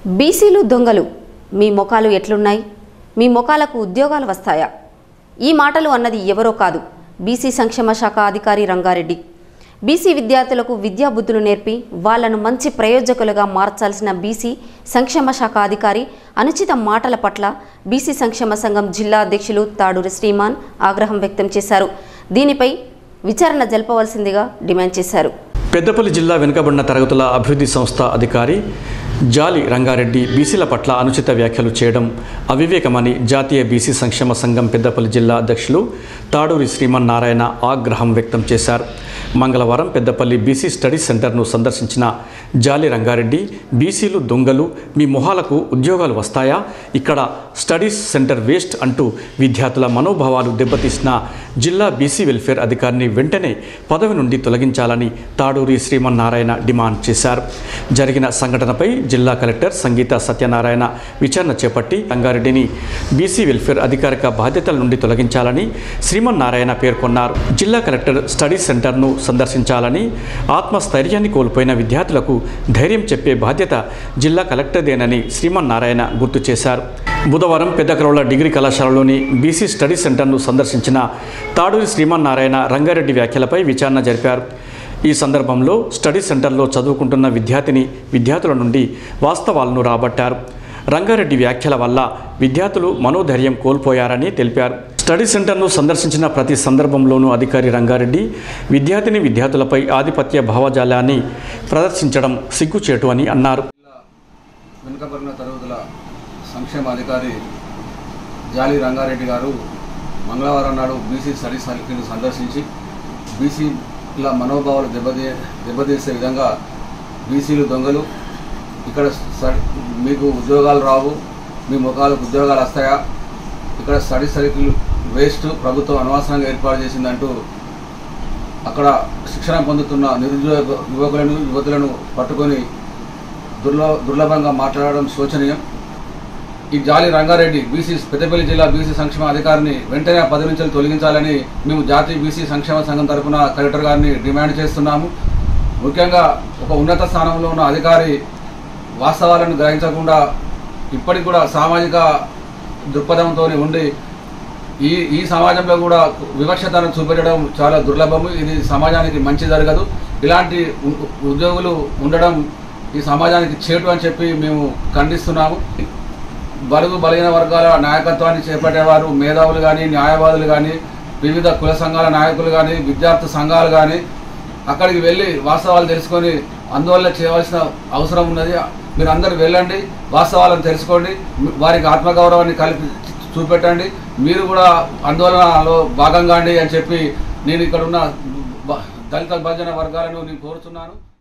బీసీలు దొంగలు మీ ముఖాలు ఎట్లున్నాయి మీ ముఖాలకు ఉద్యోగాలు వస్తాయా ఈ మాటలు అన్నది ఎవరో కాదు బీసీ సంక్షేమ శాఖ అధికారి రంగారెడ్డి బీసీ విద్యార్థులకు విద్యాబుద్ధులు నేర్పి వాళ్లను మంచి ప్రయోజకులుగా మార్చాల్సిన బీసీ సంక్షేమ శాఖ అధికారి అనుచిత మాటల పట్ల బీసీ సంక్షేమ సంఘం జిల్లా అధ్యక్షులు తాడూరి శ్రీమాన్ ఆగ్రహం వ్యక్తం చేశారు దీనిపై విచారణ జరపవలసిందిగా డిమాండ్ చేశారు పెద్దపల్లి జిల్లా వెనుకబడిన తరగతుల అభివృద్ధి సంస్థ అధికారి జాలి రంగారెడ్డి బీసీల పట్ల అనుచిత వ్యాఖ్యలు చేయడం అవివేకమని జాతీయ బీసీ సంక్షేమ సంఘం పెద్దపల్లి జిల్లా అధ్యక్షులు తాడూరి శ్రీమన్నారాయణ ఆగ్రహం వ్యక్తం చేశారు మంగళవారం పెద్దపల్లి బీసీ స్టడీ సెంటర్ను సందర్శించిన జాలి రంగారెడ్డి బీసీలు దొంగలు మీ మొహాలకు ఉద్యోగాలు వస్తాయా ఇక్కడ స్టడీస్ సెంటర్ వేస్ట్ అంటూ విద్యార్థుల మనోభావాలు దెబ్బతీసిన జిల్లా బీసీ వెల్ఫేర్ అధికారిని వెంటనే పదవి నుండి తొలగించాలని తాడూరి శ్రీమన్నారాయణ డిమాండ్ చేశారు జరిగిన సంఘటనపై జిల్లా కలెక్టర్ సంగీత సత్యనారాయణ విచారణ చేపట్టి రంగారెడ్డిని బీసీ వెల్ఫేర్ అధికారిక బాధ్యతల నుండి తొలగించాలని శ్రీమన్నారాయణ పేర్కొన్నారు జిల్లా కలెక్టర్ స్టడీ సెంటర్ను సందర్శించాలని ఆత్మస్థైర్యాన్ని కోల్పోయిన విద్యార్థులకు ధైర్యం చెప్పే బాధ్యత జిల్లా కలెక్టర్దేనని శ్రీమన్నారాయణ గుర్తు చేశారు బుధవారం పెద్దకరౌల డిగ్రీ కళాశాలలోని బీసీ స్టడీ సెంటర్ను సందర్శించిన తాడూరి శ్రీమన్నారాయణ రంగారెడ్డి వ్యాఖ్యలపై విచారణ జరిపారు ఈ సందర్భంలో స్టడీ సెంటర్లో చదువుకుంటున్న విద్యార్థిని విద్యార్థుల నుండి వాస్తవాలను రాబట్టారు రంగారెడ్డి వ్యాఖ్యల వల్ల విద్యార్థులు మనోధైర్యం కోల్పోయారని తెలిపారు స్టడీ సెంటర్ను సందర్శించిన ప్రతి సందర్భంలోనూ అధికారి రంగారెడ్డి విద్యార్థిని విద్యార్థులపై ఆధిపత్య భావజాలాన్ని ప్రదర్శించడం సిగ్గుచేటు అని అన్నారు వెనుకబడిన తరగతుల సంక్షేమ అధికారి జాలి రంగారెడ్డి గారు మంగళవారం నాడు బీసీ స్టడీ సర్కిల్ను సందర్శించి బీసీల మనోభావాలు దెబ్బతీ దెబ్బతీసే విధంగా బీసీలు దొంగలు ఇక్కడ స్ట- మీకు ఉద్యోగాలు రావు మీ ముఖాలకు ఉద్యోగాలు వస్తాయా ఇక్కడ స్టడీ సర్కిల్ వేస్ట్ ప్రభుత్వం అనవసరంగా ఏర్పాటు చేసిందంటూ అక్కడ శిక్షణ పొందుతున్న నిరుద్యోగ యువకులను యువతులను పట్టుకొని దుర్ల దుర్లభంగా మాట్లాడడం శోచనీయం ఈ జాలి రంగారెడ్డి బీసీ పెద్దపల్లి జిల్లా బీసీ సంక్షేమ అధికారిని వెంటనే ఆ పదవి నుంచి తొలగించాలని మేము జాతీయ బీసీ సంక్షేమ సంఘం తరఫున కలెక్టర్ గారిని డిమాండ్ చేస్తున్నాము ముఖ్యంగా ఒక ఉన్నత స్థానంలో ఉన్న అధికారి వాస్తవాలను గ్రహించకుండా ఇప్పటికి కూడా సామాజిక దృక్పథంతో ఉండి ఈ ఈ సమాజంలో కూడా వివక్షతను చూపెట్టడం చాలా దుర్లభము ఇది సమాజానికి మంచి జరగదు ఇలాంటి ఉ- ఉద్యోగులు ఉండడం ఈ సమాజానికి చేటు అని చెప్పి మేము ఖండిస్తున్నాము బడుగు బలహీన వర్గాల నాయకత్వాన్ని చేపట్టేవారు మేధావులు కానీ న్యాయవాదులు కానీ వివిధ కుల సంఘాల నాయకులు కానీ విద్యార్థి సంఘాలు కానీ అక్కడికి వెళ్ళి వాస్తవాలు తెలుసుకొని ఆందోళన చేయవలసిన అవసరం ఉన్నది మీరు అందరు వెళ్ళండి వాస్తవాలను తెలుసుకోండి వారికి ఆత్మగౌరవాన్ని కలిపి చూపెట్టండి మీరు కూడా ఆందోళనలో భాగంగా అండి అని చెప్పి నేను ఇక్కడ ఉన్న బ- దళిత భజన వర్గాలను నేను కోరుతున్నాను